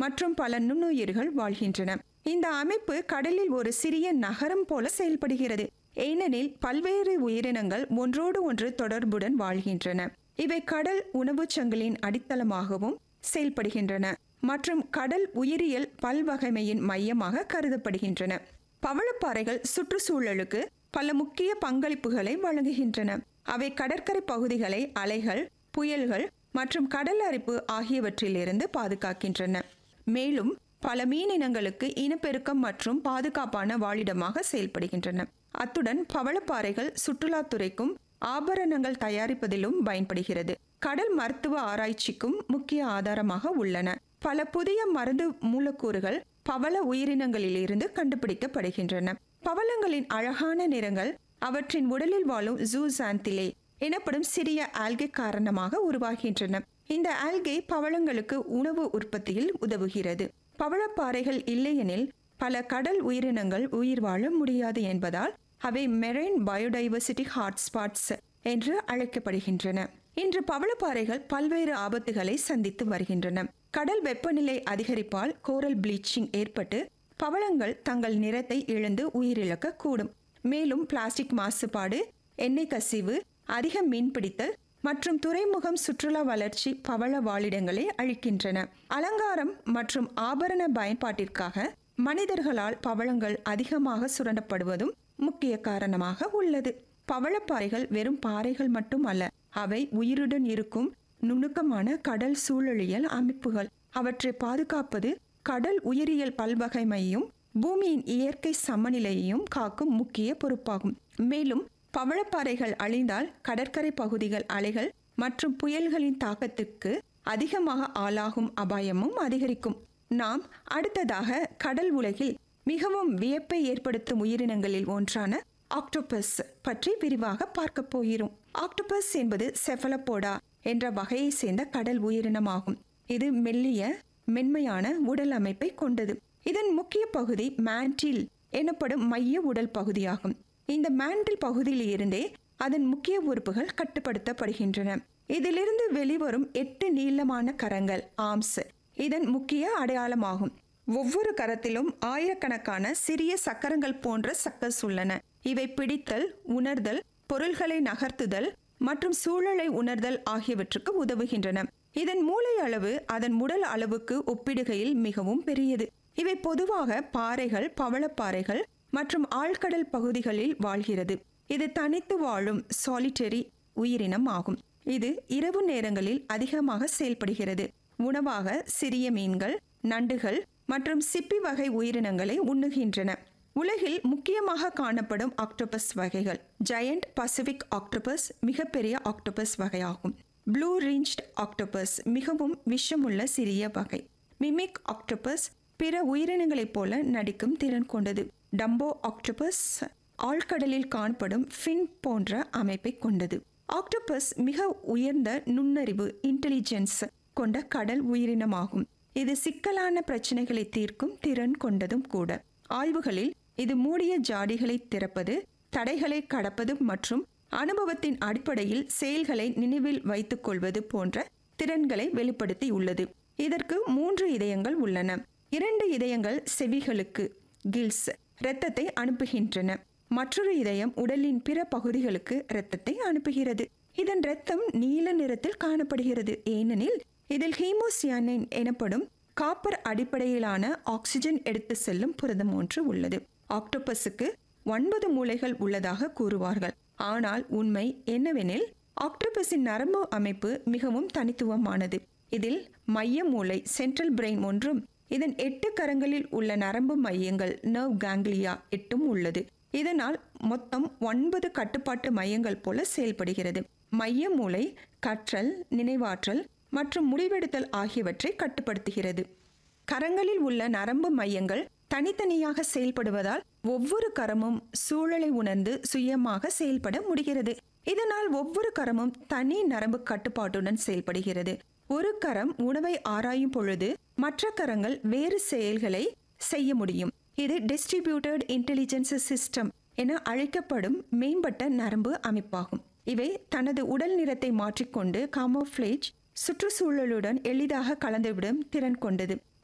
மற்றும் பல நுண்ணுயிர்கள் வாழ்கின்றன இந்த அமைப்பு கடலில் ஒரு சிறிய நகரம் போல செயல்படுகிறது ஏனெனில் பல்வேறு உயிரினங்கள் ஒன்றோடு ஒன்று தொடர்புடன் வாழ்கின்றன இவை கடல் உணவுச் சங்கிலின் அடித்தளமாகவும் செயல்படுகின்றன மற்றும் கடல் உயிரியல் பல்வகைமையின் மையமாக கருதப்படுகின்றன பவளப்பாறைகள் சுற்றுச்சூழலுக்கு பல முக்கிய பங்களிப்புகளை வழங்குகின்றன அவை கடற்கரை பகுதிகளை அலைகள் புயல்கள் மற்றும் கடல் அரிப்பு ஆகியவற்றிலிருந்து பாதுகாக்கின்றன மேலும் பல மீனினங்களுக்கு இனப்பெருக்கம் மற்றும் பாதுகாப்பான வாழிடமாக செயல்படுகின்றன அத்துடன் பவளப்பாறைகள் சுற்றுலாத்துறைக்கும் ஆபரணங்கள் தயாரிப்பதிலும் பயன்படுகிறது கடல் மருத்துவ ஆராய்ச்சிக்கும் முக்கிய ஆதாரமாக உள்ளன பல புதிய மருந்து மூலக்கூறுகள் பவள உயிரினங்களிலிருந்து கண்டுபிடிக்கப்படுகின்றன பவளங்களின் அழகான நிறங்கள் அவற்றின் உடலில் வாழும் ஜூசாந்திலே எனப்படும் சிறிய ஆல்கை காரணமாக உருவாகின்றன இந்த ஆல்கை பவளங்களுக்கு உணவு உற்பத்தியில் உதவுகிறது பவளப்பாறைகள் இல்லையெனில் பல கடல் உயிரினங்கள் உயிர் வாழ முடியாது என்பதால் அவை மெரைன் பயோடைவர்சிட்டி ஹாட்ஸ்பாட்ஸ் என்று அழைக்கப்படுகின்றன இன்று பவளப்பாறைகள் பல்வேறு ஆபத்துகளை சந்தித்து வருகின்றன கடல் வெப்பநிலை அதிகரிப்பால் கோரல் ப்ளீச்சிங் ஏற்பட்டு பவளங்கள் தங்கள் நிறத்தை இழந்து உயிரிழக்க கூடும் மேலும் பிளாஸ்டிக் மாசுபாடு எண்ணெய் கசிவு அதிக மீன்பிடித்தல் மற்றும் துறைமுகம் சுற்றுலா வளர்ச்சி பவள வாழிடங்களை அழிக்கின்றன அலங்காரம் மற்றும் ஆபரண பயன்பாட்டிற்காக மனிதர்களால் பவளங்கள் அதிகமாக சுரண்டப்படுவதும் முக்கிய காரணமாக உள்ளது பவளப்பாறைகள் வெறும் பாறைகள் மட்டும் அல்ல அவை உயிருடன் இருக்கும் நுணுக்கமான கடல் சூழலியல் அமைப்புகள் அவற்றை பாதுகாப்பது கடல் உயிரியல் பல்வகைமையும் பூமியின் இயற்கை சமநிலையையும் காக்கும் முக்கிய பொறுப்பாகும் மேலும் பவளப்பாறைகள் அழிந்தால் கடற்கரை பகுதிகள் அலைகள் மற்றும் புயல்களின் தாக்கத்துக்கு அதிகமாக ஆளாகும் அபாயமும் அதிகரிக்கும் நாம் அடுத்ததாக கடல் உலகில் மிகவும் வியப்பை ஏற்படுத்தும் உயிரினங்களில் ஒன்றான ஆக்டோபஸ் பற்றி விரிவாக பார்க்க போகிறோம் ஆக்டோபஸ் என்பது செஃபலப்போடா என்ற வகையை சேர்ந்த கடல் உயிரினமாகும் இது மெல்லிய மென்மையான உடல் அமைப்பை கொண்டது இதன் முக்கிய பகுதி மேண்டில் எனப்படும் மைய உடல் பகுதியாகும் இந்த மேண்டில் பகுதியில் இருந்தே அதன் முக்கிய உறுப்புகள் கட்டுப்படுத்தப்படுகின்றன இதிலிருந்து வெளிவரும் எட்டு நீளமான கரங்கள் ஆர்ம்ஸ் இதன் முக்கிய அடையாளமாகும் ஒவ்வொரு கரத்திலும் ஆயிரக்கணக்கான சிறிய சக்கரங்கள் போன்ற சக்கஸ் உள்ளன இவை பிடித்தல் உணர்தல் பொருள்களை நகர்த்துதல் மற்றும் சூழலை உணர்தல் ஆகியவற்றுக்கு உதவுகின்றன இதன் மூளை அளவு அதன் உடல் அளவுக்கு ஒப்பிடுகையில் மிகவும் பெரியது இவை பொதுவாக பாறைகள் பவளப்பாறைகள் மற்றும் ஆழ்கடல் பகுதிகளில் வாழ்கிறது இது தனித்து வாழும் சாலிட்டரி உயிரினம் ஆகும் இது இரவு நேரங்களில் அதிகமாக செயல்படுகிறது உணவாக சிறிய மீன்கள் நண்டுகள் மற்றும் சிப்பி வகை உயிரினங்களை உண்ணுகின்றன உலகில் முக்கியமாக காணப்படும் ஆக்டோபஸ் வகைகள் ஜெயண்ட் பசிபிக் ஆக்டோபஸ் மிகப்பெரிய ஆக்டோபஸ் வகையாகும் ப்ளூ ரிஞ்ச்ட் ஆக்டோபஸ் மிகவும் விஷமுள்ள சிறிய வகை மிமிக் ஆக்டோபஸ் பிற உயிரினங்களைப் போல நடிக்கும் திறன் கொண்டது டம்போ ஆக்டோபஸ் ஆழ்கடலில் காணப்படும் ஃபின் போன்ற அமைப்பை கொண்டது ஆக்டோபஸ் மிக உயர்ந்த நுண்ணறிவு இன்டெலிஜென்ஸ் கொண்ட கடல் உயிரினமாகும் இது சிக்கலான பிரச்சனைகளை தீர்க்கும் திறன் கொண்டதும் கூட ஆய்வுகளில் இது மூடிய ஜாடிகளை திறப்பது தடைகளை கடப்பது மற்றும் அனுபவத்தின் அடிப்படையில் செயல்களை நினைவில் வைத்துக் கொள்வது போன்ற திறன்களை வெளிப்படுத்தியுள்ளது இதற்கு மூன்று இதயங்கள் உள்ளன இரண்டு இதயங்கள் செவிகளுக்கு கில்ஸ் இரத்தத்தை அனுப்புகின்றன மற்றொரு இதயம் உடலின் பிற பகுதிகளுக்கு இரத்தத்தை அனுப்புகிறது இதன் இரத்தம் நீல நிறத்தில் காணப்படுகிறது ஏனெனில் இதில் ஹீமோசியானின் எனப்படும் காப்பர் அடிப்படையிலான ஆக்சிஜன் எடுத்து செல்லும் புரதம் ஒன்று உள்ளது ஆக்டோபஸுக்கு ஒன்பது மூளைகள் உள்ளதாக கூறுவார்கள் ஆனால் உண்மை என்னவெனில் ஆக்டோபஸின் நரம்பு அமைப்பு மிகவும் தனித்துவமானது இதில் மைய மூளை சென்ட்ரல் பிரெயின் ஒன்றும் இதன் எட்டு கரங்களில் உள்ள நரம்பு மையங்கள் நர்வ் கேங்லியா எட்டும் உள்ளது இதனால் மொத்தம் ஒன்பது கட்டுப்பாட்டு மையங்கள் போல செயல்படுகிறது மைய மூளை கற்றல் நினைவாற்றல் மற்றும் முடிவெடுத்தல் ஆகியவற்றை கட்டுப்படுத்துகிறது கரங்களில் உள்ள நரம்பு மையங்கள் தனித்தனியாக செயல்படுவதால் ஒவ்வொரு கரமும் சூழலை உணர்ந்து சுயமாக செயல்பட முடிகிறது இதனால் ஒவ்வொரு கரமும் தனி நரம்பு கட்டுப்பாட்டுடன் செயல்படுகிறது ஒரு கரம் உணவை ஆராயும் பொழுது மற்ற கரங்கள் வேறு செயல்களை செய்ய முடியும் இது டிஸ்ட்ரிபியூட்டட் இன்டெலிஜென்ஸ் சிஸ்டம் என அழைக்கப்படும் மேம்பட்ட நரம்பு அமைப்பாகும் இவை தனது உடல் நிறத்தை மாற்றிக்கொண்டு காமோஃப்ளேஜ் சுற்றுச்சூழலுடன் எளிதாக கலந்துவிடும் திறன் கொண்டது